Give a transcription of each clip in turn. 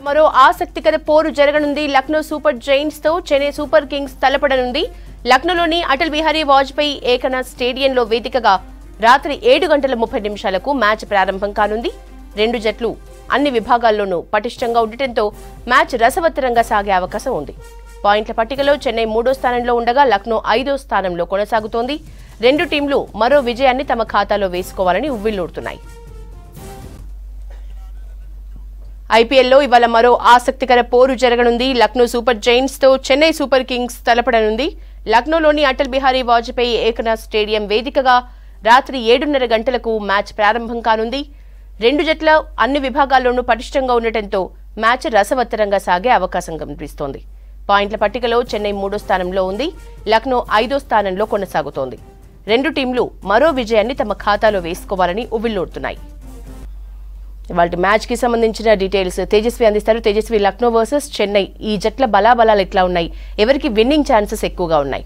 మరో ఆసక్తికర పోరు జరగనుంది లక్నో సూపర్ జైంట్స్ తో చెన్నై సూపర్ కింగ్స్ తలపడనుంది లక్నోలోని అటల్ బిహారీ వాజ్పేయి ఏకనాథ్ స్టేడియంలో వేదికగా రాత్రి ఏడు గంటల ముప్పై నిమిషాలకు మ్యాచ్ ప్రారంభం కానుంది రెండు జట్లు అన్ని విభాగాల్లోనూ పటిష్టంగా ఉండటంతో మ్యాచ్ రసవత్తరంగా సాగే అవకాశం ఉంది పాయింట్ల పట్టికలో చెన్నై మూడో స్థానంలో ఉండగా లక్నో ఐదో స్థానంలో కొనసాగుతోంది రెండు టీంలు మరో విజయాన్ని తమ ఖాతాలో వేసుకోవాలని ఉవ్విళ్లూడుతున్నాయి ఐపీఎల్లో ఇవాళ మరో ఆసక్తికర పోరు జరగనుంది లక్నో సూపర్ జైంట్స్ తో చెన్నై సూపర్ కింగ్స్ తలపడనుంది లక్నోలోని అటల్ బిహారీ వాజ్పేయి ఏకనాథ్ స్టేడియం వేదికగా రాత్రి ఏడున్నర గంటలకు మ్యాచ్ ప్రారంభం కానుంది రెండు జట్ల అన్ని విభాగాల్లోనూ పటిష్టంగా ఉండటంతో మ్యాచ్ రసవత్తరంగా సాగే అవకాశం కనిపిస్తోంది పాయింట్ల పట్టికలో చెన్నై మూడో స్థానంలో ఉంది లక్నో ఐదో స్థానంలో కొనసాగుతోంది రెండు టీంలు మరో విజయాన్ని తమ ఖాతాలో వేసుకోవాలని ఉవ్విళ్లూడుతున్నాయి వాళ్ళ మ్యాచ్ కి సంబంధించిన డీటెయిల్స్ తేజస్వి అందిస్తారు తేజస్వి లక్నో వర్సెస్ చెన్నై ఈ జట్ల బలాబలాలు ఎట్లా ఉన్నాయి ఎవరికి విన్నింగ్ ఛాన్సెస్ ఎక్కువగా ఉన్నాయి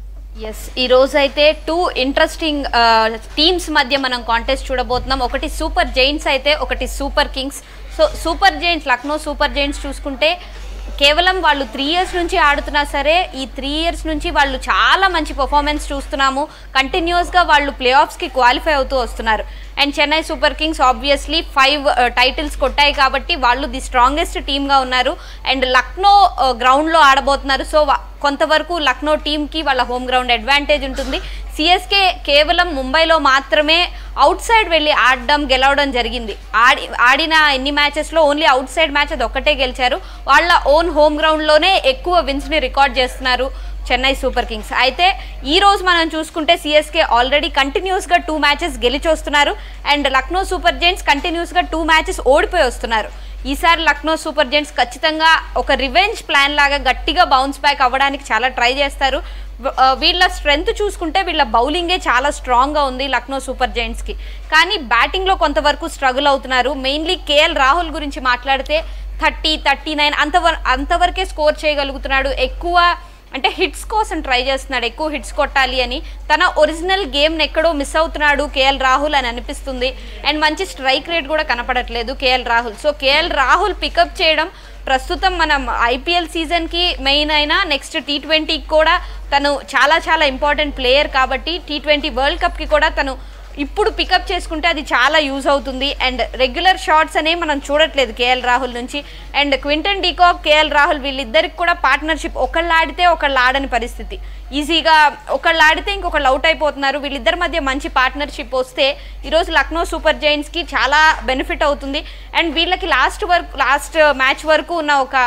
ఎస్ ఈ రోజు అయితే టూ ఇంట్రెస్టింగ్ టీమ్స్ మధ్య మనం కాంటెస్ట్ చూడబోతున్నాం ఒకటి సూపర్ జైంట్స్ అయితే ఒకటి Super Kings so Super Giants Lucknow Super Giants చూసుకుంటే కేవలం వాళ్ళు త్రీ ఇయర్స్ నుంచి ఆడుతున్నా సరే ఈ త్రీ ఇయర్స్ నుంచి వాళ్ళు చాలా మంచి పర్ఫార్మెన్స్ చూస్తున్నాము కంటిన్యూస్గా వాళ్ళు ప్లే ఆఫ్స్కి క్వాలిఫై అవుతూ వస్తున్నారు and Chennai Super Kings obviously five titles కొట్టాయి కాబట్టి వాళ్ళు ది స్ట్రాంగెస్ట్ టీమ్గా ఉన్నారు అండ్ లక్నో గ్రౌండ్లో ఆడబోతున్నారు సో కొంతవరకు లక్నో టీంకి వాళ్ళ హోమ్ గ్రౌండ్ అడ్వాంటేజ్ ఉంటుంది సిఎస్కే కేవలం ముంబైలో మాత్రమే అవుట్ సైడ్ వెళ్ళి ఆడడం గెలవడం జరిగింది ఆడి ఆడిన ఎన్ని మ్యాచెస్లో ఓన్లీ అవుట్ సైడ్ మ్యాచ్ అది ఒక్కటే గెలిచారు వాళ్ళ ఓన్ హోమ్ గ్రౌండ్లోనే ఎక్కువ విన్స్ని రికార్డ్ చేస్తున్నారు చెన్నై సూపర్ కింగ్స్ అయితే ఈ రోజు మనం చూసుకుంటే సిఎస్కే ఆల్రెడీ కంటిన్యూస్గా టూ మ్యాచెస్ గెలిచి వస్తున్నారు అండ్ లక్నో సూపర్ జైంట్స్ కంటిన్యూస్గా టూ మ్యాచెస్ ఓడిపోయి వస్తున్నారు ఈసారి లక్నో సూపర్ జెంట్స్ ఖచ్చితంగా ఒక రివెంజ్ ప్లాన్ లాగా గట్టిగా బౌన్స్ బ్యాక్ అవ్వడానికి చాలా ట్రై చేస్తారు వ- ఆ, వీళ్ళ స్ట్రెంగ్త్ చూసుకుంటే వీళ్ళ బౌలింగే చాలా స్ట్రాంగ్గా ఉంది లక్నో సూపర్ జెంట్స్కి కానీ బ్యాటింగ్లో కొంతవరకు స్ట్రగుల్ అవుతున్నారు మెయిన్లీ కేఎల్ రాహుల్ గురించి మాట్లాడితే థర్టీ థర్టీ నైన్ అంతవర అంతవరకే స్కోర్ చేయగలుగుతున్నాడు ఎక్కువ అంటే హిట్స్ కోసం ట్రై చేస్తున్నాడు ఎక్కువ హిట్స్ కొట్టాలి అని తన ఒరిజినల్ గేమ్ని ఎక్కడో మిస్ అవుతున్నాడు కేఎల్ రాహుల్ అని అనిపిస్తుంది అండ్ మంచి స్ట్రైక్ రేట్ కూడా కనపడట్లేదు KL Rahul so KL Rahul pickup చేయడం ప్రస్తుతం మనం ఐపీఎల్ సీజన్కి మెయిన్ అయినా నెక్స్ట్ టీ ట్వంటీకి కూడా తను చాలా చాలా ఇంపార్టెంట్ ప్లేయర్ కాబట్టి టీ ట్వంటీ వరల్డ్ కప్కి కూడా తను ఇప్పుడు పికప్ చేసుకుంటే అది చాలా యూజ్ అవుతుంది అండ్ రెగ్యులర్ షాట్స్ అనేవి మనం చూడట్లేదు కేఎల్ రాహుల్ నుంచి and Quinton de Kock KL Rahul వీళ్ళిద్దరికి కూడా పార్ట్నర్షిప్ ఒకళ్ళు ఆడితే ఒకళ్ళు ఆడని పరిస్థితి ఈజీగా ఒకళ్ళు ఆడితే ఇంకొకళ్ళు అవుట్ అయిపోతున్నారు వీళ్ళిద్దరి మధ్య మంచి పార్ట్నర్షిప్ వస్తే ఈరోజు లక్నో సూపర్ జైంట్స్కి చాలా బెనిఫిట్ అవుతుంది అండ్ వీళ్ళకి లాస్ట్ వరకు లాస్ట్ మ్యాచ్ వరకు ఉన్న ఒక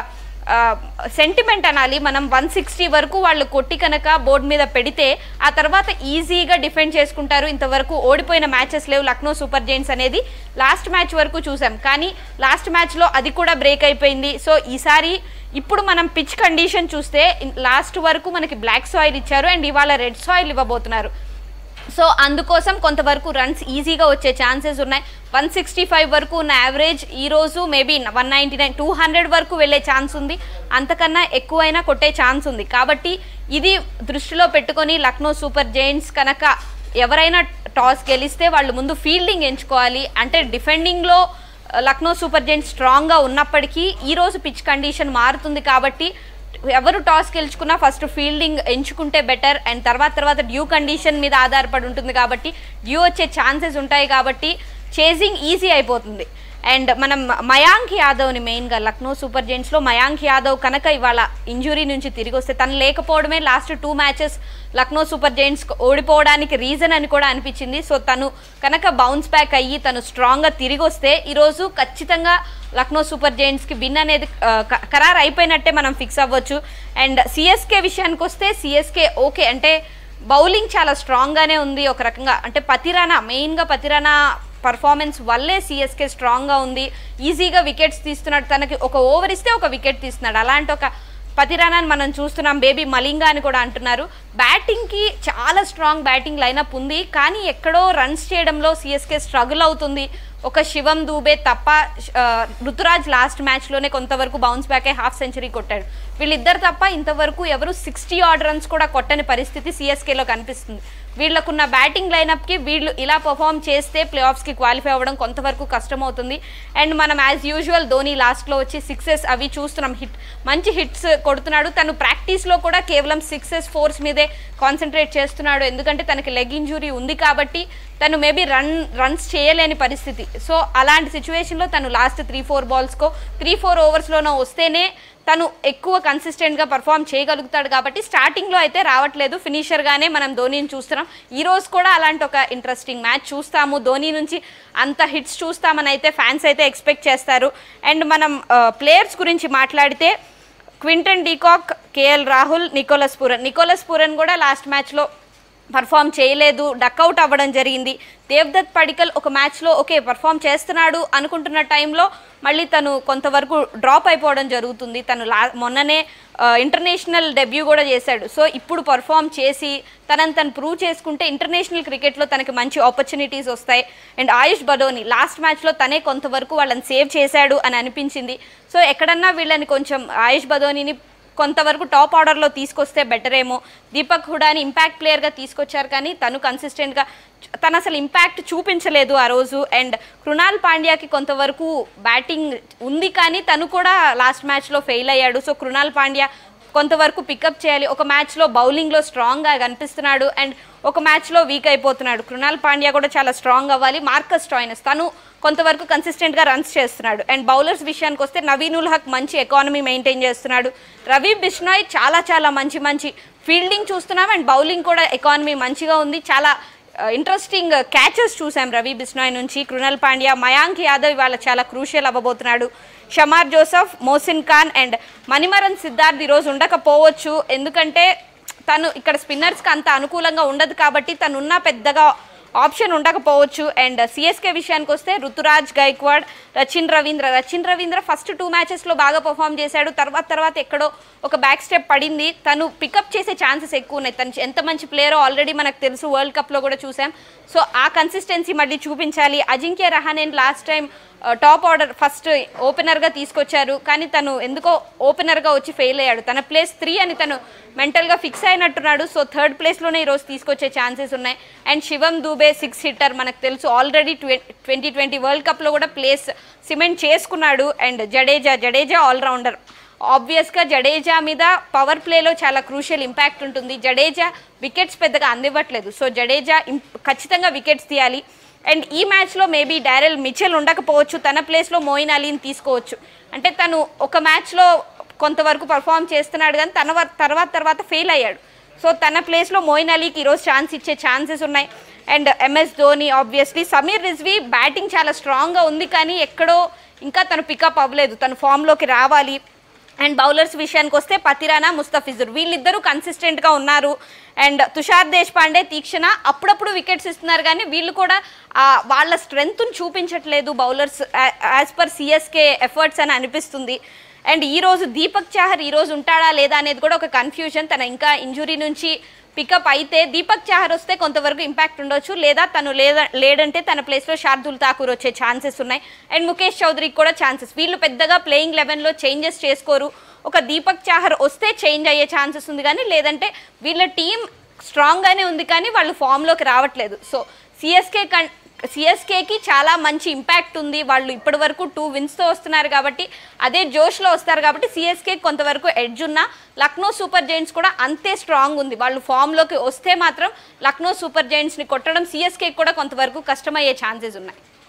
సెంటిమెంట్ అనాలి మనం వన్ సిక్స్టీ వరకు వాళ్ళు కొట్టి కనుక బోర్డు మీద పెడితే ఆ తర్వాత ఈజీగా డిఫెండ్ చేసుకుంటారు ఇంతవరకు ఓడిపోయిన మ్యాచెస్ లేవు లక్నో సూపర్ జైంట్స్ అనేది లాస్ట్ మ్యాచ్ వరకు చూసాం కానీ లాస్ట్ మ్యాచ్లో అది కూడా బ్రేక్ అయిపోయింది సో ఈసారి ఇప్పుడు మనం పిచ్ కండిషన్ చూస్తే లాస్ట్ వరకు మనకి బ్లాక్ సాయిల్ ఇచ్చారు అండ్ ఇవాళ రెడ్ సాయిల్ ఇవ్వబోతున్నారు సో అందుకోసం కొంతవరకు రన్స్ ఈజీగా వచ్చే ఛాన్సెస్ ఉన్నాయి వన్ సిక్స్టీ ఫైవ్ వరకు ఉన్న యావరేజ్ ఈ రోజు maybe one ninety nine two hundred వరకు వెళ్ళే ఛాన్స్ ఉంది అంతకన్నా ఎక్కువైనా కొట్టే ఛాన్స్ ఉంది కాబట్టి ఇది దృష్టిలో పెట్టుకొని లక్నో సూపర్ జైంట్స్ కనుక ఎవరైనా టాస్ గెలిస్తే వాళ్ళు ముందు ఫీల్డింగ్ ఎంచుకోవాలి అంటే డిఫెండింగ్లో లక్నో సూపర్ జైంట్స్ స్ట్రాంగ్గా ఉన్నప్పటికీ ఈరోజు పిచ్ కండిషన్ మారుతుంది కాబట్టి ఎవరు టాస్ గెలుచుకున్నా ఫస్ట్ ఫీల్డింగ్ ఎంచుకుంటే బెటర్ అండ్ తర్వాత తర్వాత డ్యూ కండిషన్ మీద ఆధారపడి ఉంటుంది కాబట్టి డ్యూ వచ్చే ఛాన్సెస్ ఉంటాయి కాబట్టి చేసింగ్ ఈజీ అయిపోతుంది అండ్ మనం మయాంక్ యాదవ్ని మెయిన్గా లక్నో సూపర్ జెంట్స్లో మయాంక్ యాదవ్ కనుక ఇవాళ ఇంజురీ నుంచి తిరిగి వస్తే తను లేకపోవడమే last two matches Lucknow super giants ఓడిపోవడానికి రీజన్ అని కూడా అనిపించింది సో తను కనుక బౌన్స్ బ్యాక్ అయ్యి తను స్ట్రాంగ్గా తిరిగి వస్తే ఈరోజు ఖచ్చితంగా లక్నో సూపర్ జైంట్స్కి విన్ అనేది ఆ, క- ఖరారు అయిపోయినట్టే మనం ఫిక్స్ అవ్వచ్చు అండ్ సిఎస్కే విషయానికి వస్తే సిఎస్కే ఓకే అంటే బౌలింగ్ చాలా స్ట్రాంగ్గానే ఉంది ఒక రకంగా అంటే పతిరానా మెయిన్గా పతిరానా పర్ఫార్మెన్స్ వల్లే సిఎస్కే స్ట్రాంగ్గా ఉంది ఈజీగా వికెట్స్ తీస్తున్నాడు తనకి ఒక ఓవర్ ఇస్తే ఒక వికెట్ తీస్తున్నాడు అలాంటి ఒక పతిరానాన్ని మనం చూస్తున్నాం బేబీ మలింగా అని కూడా అంటున్నారు బ్యాటింగ్కి చాలా స్ట్రాంగ్ బ్యాటింగ్ లైనప్ ఉంది కానీ ఎక్కడో రన్స్ చేయడంలో సిఎస్కే స్ట్రగుల్ అవుతుంది ఒక శివం దూబే తప్ప ఆ, ఋతురాజ్ లాస్ట్ మ్యాచ్లోనే కొంతవరకు బౌన్స్ బ్యాక్ అయి హాఫ్ సెంచరీ కొట్టాడు వీళ్ళిద్దరు తప్ప ఇంతవరకు ఎవరు సిక్స్టీ ఆర్డ్ రన్స్ కూడా కొట్టని పరిస్థితి సిఎస్కేలో కనిపిస్తుంది వీళ్ళకున్న బ్యాటింగ్ లైనప్కి వీళ్ళు ఇలా పర్ఫామ్ చేస్తే ప్లే ఆఫ్స్కి క్వాలిఫై అవ్వడం కొంతవరకు కష్టమవుతుంది అండ్ మనం యాజ్ యూజువల్ ధోని లాస్ట్లో వచ్చి సిక్సెస్ అవి చూస్తున్నాం హిట్ మంచి హిట్స్ కొడుతున్నాడు తను ప్రాక్టీస్లో కూడా కేవలం సిక్సెస్ ఫోర్స్ మీదే కాన్సన్ట్రేట్ చేస్తున్నాడు ఎందుకంటే తనకి లెగ్ ఇంజురీ ఉంది కాబట్టి తను మేబీ రన్ రన్స్ చేయలేని పరిస్థితి సో అలాంటి సిచ్యువేషన్లో తను లాస్ట్ త్రీ ఫోర్ బాల్స్కో త్రీ ఫోర్ ఓవర్స్లోనో వస్తేనే తను ఎక్కువ కన్సిస్టెంట్గా పర్ఫామ్ చేయగలుగుతాడు కాబట్టి స్టార్టింగ్లో అయితే రావట్లేదు ఫినిషర్గానే మనం ధోనిని చూస్తున్నాం ఈ రోజు కూడా అలాంటి ఒక ఇంట్రెస్టింగ్ మ్యాచ్ చూస్తాము ధోని నుంచి అంత హిట్స్ చూస్తామని అయితే ఫ్యాన్స్ అయితే ఎక్స్పెక్ట్ చేస్తారు అండ్ మనం ప్లేయర్స్ గురించి మాట్లాడితే Quinton de Kock KL Rahul Nicholas Pooran Nicholas Pooran కూడా లాస్ట్ మ్యాచ్లో పర్ఫామ్ చేయలేదు డక్అవుట్ అవ్వడం జరిగింది దేవ్దత్ పడికల్ ఒక మ్యాచ్లో ఓకే పర్ఫామ్ చేస్తున్నాడు అనుకుంటున్న టైంలో మళ్ళీ తను కొంతవరకు డ్రాప్ అయిపోవడం జరుగుతుంది తను లా మొన్ననే ఇంటర్నేషనల్ డెబ్యూ కూడా చేశాడు సో ఇప్పుడు పర్ఫామ్ చేసి తనని తను ప్రూవ్ చేసుకుంటే ఇంటర్నేషనల్ క్రికెట్లో తనకి మంచి ఆపర్చునిటీస్ వస్తాయి అండ్ ఆయుష్ బడోని లాస్ట్ మ్యాచ్లో తనే కొంతవరకు వాళ్ళని సేవ్ చేశాడు అని అనిపించింది సో ఎక్కడన్నా వీళ్ళని కొంచెం ఆయుష్ బదోనిని కొంతవరకు టాప్ ఆర్డర్లో తీసుకొస్తే బెటర్ ఏమో దీపక్ హుడాని ఇంపాక్ట్ ప్లేయర్గా తీసుకొచ్చారు కానీ తను కన్సిస్టెంట్గా తను అసలు ఇంపాక్ట్ చూపించలేదు ఆ రోజు అండ్ కృణాల్ పాండ్యాకి కొంతవరకు బ్యాటింగ్ ఉంది కానీ తను కూడా లాస్ట్ మ్యాచ్లో ఫెయిల్ అయ్యాడు సో కృణాల్ పాండ్యా కొంతవరకు పికప్ చేయాలి ఒక మ్యాచ్లో బౌలింగ్లో స్ట్రాంగ్గా కనిపిస్తున్నాడు అండ్ ఒక మ్యాచ్లో వీక్ అయిపోతున్నాడు కృణాల్ పాండ్యా కూడా చాలా స్ట్రాంగ్ అవ్వాలి మార్కస్ స్టాయినస్ తను కొంతవరకు కన్సిస్టెంట్గా రన్స్ చేస్తున్నాడు అండ్ బౌలర్స్ విషయానికి వస్తే నవీనుల్ హక్ మంచి ఎకానమీ మెయింటైన్ చేస్తున్నాడు రవి బిష్నాయ్ చాలా చాలా మంచి మంచి ఫీల్డింగ్ చూస్తున్నాం అండ్ బౌలింగ్ కూడా ఎకానమీ మంచిగా ఉంది చాలా ఇంట్రెస్టింగ్ క్యాచెస్ చూసాం రవి బిష్నాయ్ నుంచి కృణాల్ పాండ్యా మయాంక్ యాదవ్ ఇవాళ చాలా క్రూషియల్ అవ్వబోతున్నాడు Shamar Joseph Mohsin Khan and Manimaran Siddharth ఈరోజు ఉండకపోవచ్చు ఎందుకంటే తను ఇక్కడ స్పిన్నర్స్కి అంత అనుకూలంగా ఉండదు కాబట్టి తనున్న పెద్దగా ఆప్షన్ ఉండకపోవచ్చు అండ్ సిఎస్కే విషయానికి వస్తే ఋతురాజ్ గైక్వాడ్ రచిన్ రవీంద్ర రచిన్ రవీంద్ర ఫస్ట్ టూ మ్యాచెస్లో బాగా పర్ఫామ్ చేశాడు తర్వాత తర్వాత ఎక్కడో ఒక బ్యాక్ స్టెప్ పడింది తను పికప్ చేసే ఛాన్సెస్ ఎక్కువ ఉన్నాయి తను ఎంత మంచి ప్లేయరో ఆల్రెడీ మనకు తెలుసు వరల్డ్ కప్లో కూడా చూసాం సో ఆ కన్సిస్టెన్సీ మళ్ళీ చూపించాలి అజింక్య రహానేన్ last time top order first ఓపెనర్గా తీసుకొచ్చారు కానీ తను ఎందుకో ఓపెనర్గా వచ్చి ఫెయిల్ అయ్యాడు తన ప్లేస్ త్రీ అని తను మెంటల్గా ఫిక్స్ అయినట్టున్నాడు సో థర్డ్ ప్లేస్లోనే ఈరోజు తీసుకొచ్చే ఛాన్సెస్ ఉన్నాయి and Shivam Dube six hitter మనకు తెలుసు ఆల్రెడీ ట్వంటీ ట్వంటీ వరల్డ్ కప్లో కూడా ప్లేస్ సిమెంట్ చేసుకున్నాడు అండ్ జడేజా జడేజా ఆల్రౌండర్ ఆబ్వియస్గా జడేజా మీద పవర్ ప్లేలో చాలా క్రూషియల్ ఇంపాక్ట్ ఉంటుంది జడేజా వికెట్స్ పెద్దగా అందివ్వట్లేదు సో జడేజా ఇం- ఖచ్చితంగా వికెట్స్ తీయాలి అండ్ ఈ మ్యాచ్లో మేబీ డారెల్ మిచెల్ ఉండకపోవచ్చు తన ప్లేస్లో మోయిన్ అలీని తీసుకోవచ్చు అంటే తను ఒక మ్యాచ్లో కొంతవరకు పర్ఫామ్ చేస్తున్నాడు కానీ తన వ- తర్వాత తర్వాత ఫెయిల్ అయ్యాడు సో తన ప్లేస్లో మోయిన్ అలీకి ఈరోజు ఛాన్స్ ఇచ్చే ఛాన్సెస్ ఉన్నాయి and MS Dhoni obviously Sameer Rizvi batting చాలా స్ట్రాంగ్గా ఉంది కానీ ఎక్కడో ఇంకా తను పికప్ అవ్వలేదు తను ఫామ్లోకి రావాలి అండ్ బౌలర్స్ విషయానికి వస్తే పతిరానా ముస్తఫిజుర్ వీళ్ళిద్దరూ కన్సిస్టెంట్గా ఉన్నారు అండ్ తుషార్ దేశ్పాండే తీక్షణ అప్పుడప్పుడు వికెట్స్ ఇస్తున్నారు కానీ వీళ్ళు కూడా ఆ, వాళ్ళ స్ట్రెంగ్త్ని చూపించట్లేదు bowlers as per CSK efforts అని అనిపిస్తుంది అండ్ ఈ రోజు దీపక్ చాహర్ ఈ రోజు ఉంటాడా లేదా అనేది కూడా ఒక కన్ఫ్యూజన్ తన ఇంకా ఇంజురీ నుంచి పికప్ అయితే దీపక్ చాహర్ వస్తే కొంతవరకు ఇంపాక్ట్ ఉండొచ్చు లేదా తను లేదా లేడంటే తన ప్లేస్లో శార్దుల్ ఠాకూర్ వచ్చే ఛాన్సెస్ ఉన్నాయి అండ్ ముఖేష్ చౌదరికి కూడా ఛాన్సెస్ వీళ్ళు పెద్దగా ప్లేయింగ్ లెవెన్లో చేంజెస్ చేసుకోరు ఒక దీపక్ చాహర్ వస్తే చేంజ్ అయ్యే ఛాన్సెస్ ఉంది కానీ లేదంటే వీళ్ళ టీం స్ట్రాంగ్గానే ఉంది కానీ వాళ్ళు ఫామ్లోకి రావట్లేదు సో సిఎస్కే కన్ సిఎస్కేకి చాలా మంచి ఇంపాక్ట్ ఉంది వాళ్ళు ఇప్పటి వరకు టూ విన్స్తో వస్తున్నారు కాబట్టి అదే జోష్లో వస్తారు కాబట్టి సిఎస్కే కొంతవరకు ఎడ్జ్ ఉన్న లక్నో సూపర్ జైంట్స్ కూడా అంతే స్ట్రాంగ్ ఉంది వాళ్ళు ఫామ్లోకి వస్తే మాత్రం లక్నో సూపర్ జైంట్స్ని కొట్టడం సిఎస్కే కూడా కొంతవరకు కష్టమయ్యే ఛాన్సెస్ ఉన్నాయి